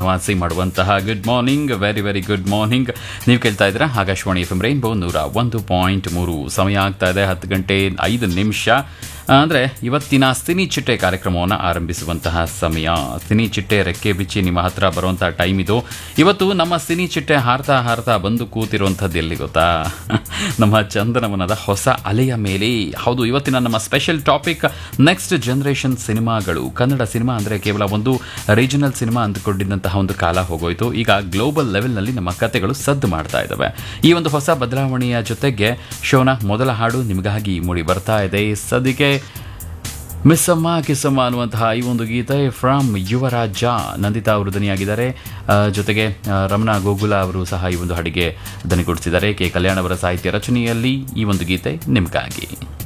ಭರವಸೆ ಮಾಡುವಂತಹ good morning very very good morning ನೀವು ಕೇಳ್ತಾ ಇದ್ದೀರಾ ಆಕಾಶವಾಣಿ ಎಫ್ ಎಂ ರೈನ್ಬೋ ನೂರ ಒಂದು ಪಾಯಿಂಟ್ ಮೂರು ಸಮಯ ಆಗ್ತಾ ಇದೆ ಹತ್ತು ಗಂಟೆ ಐದು ನಿಮಿಷ ಅಂದರೆ ಇವತ್ತಿನ ಸಿನಿ ಚಿಟ್ಟೆ ಕಾರ್ಯಕ್ರಮವನ್ನು ಆರಂಭಿಸುವಂತಹ ಸಮಯ ಸಿನಿ ಚಿಟ್ಟೆ ರೆಕ್ಕೆ ಬಿಚ್ಚಿ ನಿಮ್ಮ ಹತ್ರ ಬರುವಂತಹ ಟೈಮ್ ಇದು ಇವತ್ತು ನಮ್ಮ ಸಿನಿ ಚಿಟ್ಟೆ ಹಾರ್ತಾ ಹಾರ್ತಾ ಬಂದು ಕೂತಿರುವಂಥದ್ದು ಎಲ್ಲಿ ಗೊತ್ತಾ ನಮ್ಮ ಚಂದನವನದ ಹೊಸ ಅಲೆಯ ಮೇಲೆ ಹೌದು ಇವತ್ತಿನ ನಮ್ಮ ಸ್ಪೆಷಲ್ ಟಾಪಿಕ್ ನೆಕ್ಸ್ಟ್ ಜನರೇಷನ್ ಸಿನಿಮಾಗಳು ಕನ್ನಡ ಸಿನಿಮಾ ಅಂದರೆ ಕೇವಲ ಒಂದು ರೀಜನಲ್ ಸಿನಿಮಾ ಅಂದುಕೊಂಡಿದ್ದಂತಹ ಒಂದು ಕಾಲ ಹೋಗೋಯ್ತು ಈಗ ಗ್ಲೋಬಲ್ ಲೆವೆಲ್ನಲ್ಲಿ ನಮ್ಮ ಕತೆಗಳು ಸದ್ದು ಮಾಡ್ತಾ ಇದ್ದಾವೆ ಈ ಒಂದು ಹೊಸ ಬದಲಾವಣೆಯ ಜೊತೆಗೆ ಶೋನ ಮೊದಲ ಹಾಡು ನಿಮಗಾಗಿ ಮೂಡಿ ಬರ್ತಾ ಇದೆ ಸದ್ಯಕ್ಕೆ ಮಿಸ್ಸಮ್ಮ ಕಿಸ್ಸಮ್ಮ ಅನ್ನುವಂತಹ ಈ ಒಂದು ಗೀತೆ ಫ್ರಮ್ ಯುವರಾಜ ನಂದಿತಾ ಅವರು ದನಿಯಾಗಿದ್ದಾರೆ ಆ, ಜೊತೆಗೆ ಆ, ರಮಣಾ ಗೋಗುಲ ಅವರು ಸಹ ಈ ಒಂದು ಹಾಡಿಗೆ ದನಿಗೂಡಿಸಿದ್ದಾರೆ ಕೆ ಕಲ್ಯಾಣ್ ಅವರ ಸಾಹಿತ್ಯ ರಚನೆಯಲ್ಲಿ ಈ ಒಂದು ಗೀತೆ ನಿಮಗಾಗಿ